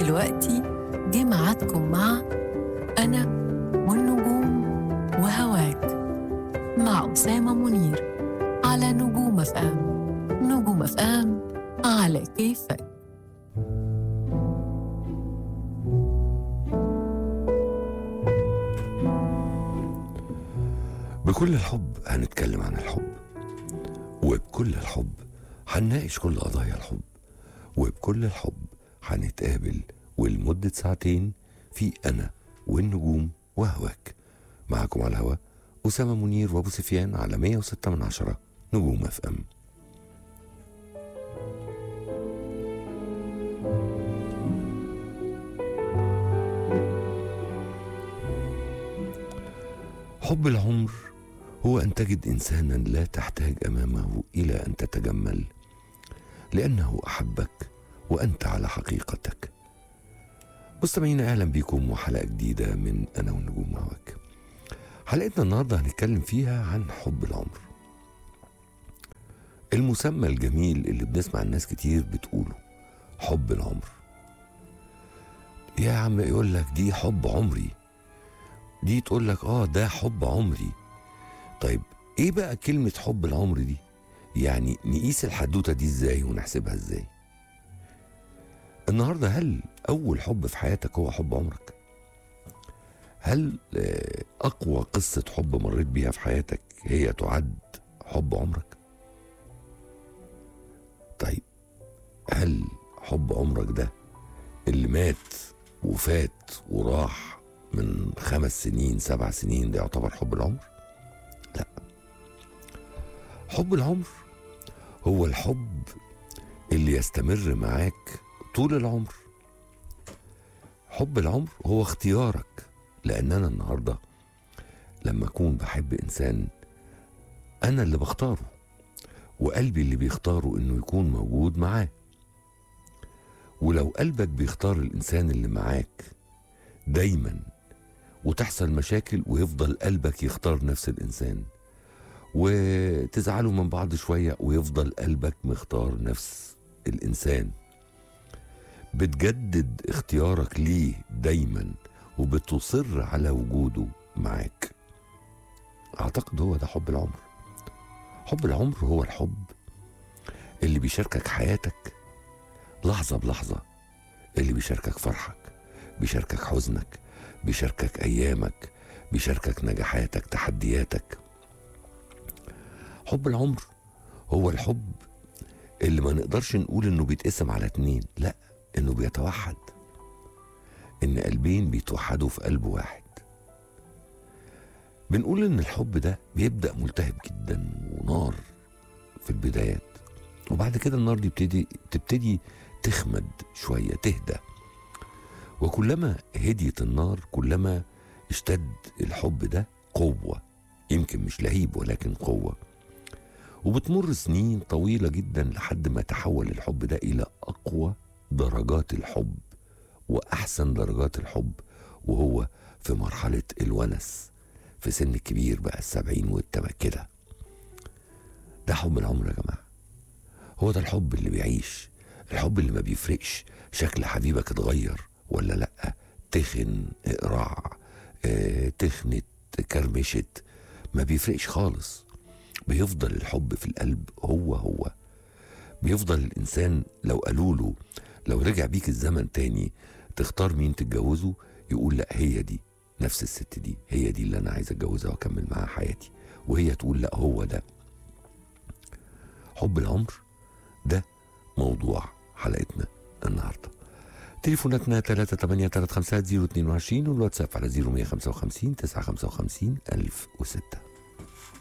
ودلوقتي جه ميعادكم مع أنا والنجوم وهواك مع أسامة منير على نجوم اف ام نجوم اف ام على كيفك بكل الحب هنتكلم عن الحب وبكل الحب هنناقش كل قضايا الحب وبكل الحب هنتقابل ولمدة ساعتين في أنا والنجوم وهواك معكم على الهوا أسامة منير وأبو سفيان على 106 من عشرة نجوم اف ام حب العمر هو أن تجد إنسانا لا تحتاج أمامه إلى أن تتجمل لأنه أحبك وأنت على حقيقتك مستمعينا أهلا بكم وحلقة جديدة من أنا والنجوم معك حلقتنا النهاردة هنتكلم فيها عن حب العمر المسمى الجميل اللي بنسمع الناس كتير بتقوله حب العمر يا عم يقول لك دي حب عمري دي تقول لك اه ده حب عمري طيب ايه بقى كلمة حب العمر دي يعني نقيس الحدوتة دي ازاي ونحسبها ازاي النهاردة هل اول حب في حياتك هو حب عمرك هل آه، اقوى قصة حب مريت بيها في حياتك هي تعد حب عمرك طيب هل حب عمرك ده اللي مات وفات وراح من خمس سنين سبع سنين ده يعتبر حب العمر لا حب العمر هو الحب اللي يستمر معاك طول العمر حب العمر هو اختيارك لان انا النهارده لما اكون بحب انسان انا اللي بختاره وقلبي اللي بيختاره انه يكون موجود معاه ولو قلبك بيختار الانسان اللي معاك دايما وتحصل مشاكل ويفضل قلبك يختار نفس الانسان وتزعلوا من بعض شويه ويفضل قلبك مختار نفس الانسان بتجدد اختيارك ليه دايما وبتصر على وجوده معاك اعتقد هو ده حب العمر حب العمر هو الحب اللي بيشاركك حياتك لحظة بلحظة اللي بيشاركك فرحك بيشاركك حزنك بيشاركك أيامك بيشاركك نجاحاتك تحدياتك حب العمر هو الحب اللي ما نقدرش نقول انه بيتقسم على اتنين لا انه بيتوحد ان قلبين بيتوحدوا في قلب واحد بنقول ان الحب ده بيبدا ملتهب جدا ونار في البدايات وبعد كده النار دي بتبتدي تبتدي تخمد شويه تهدى وكلما هديت النار كلما اشتد الحب ده قوه يمكن مش لهيب ولكن قوه وبتمر سنين طويله جدا لحد ما تحول الحب ده الى اقوى درجات الحب واحسن درجات الحب وهو في مرحله الونس في سن الكبير بقى السبعين والتمام كده ده حب العمر يا جماعه هو ده الحب اللي بيعيش الحب اللي ما بيفرقش شكل حبيبك اتغير ولا لا تخن اقرع اه تخنت كرمشت ما بيفرقش خالص بيفضل الحب في القلب هو هو بيفضل الانسان لو قالوا له لو رجع بيك الزمن تاني تختار مين تتجوزه يقول لا هي دي نفس الست دي هي دي اللي انا عايز اتجوزها واكمل معاها حياتي وهي تقول لا هو ده حب العمر ده موضوع حلقتنا النهارده تليفوناتنا 3 8 3 5 0 22 والواتساب على 0155 955 1006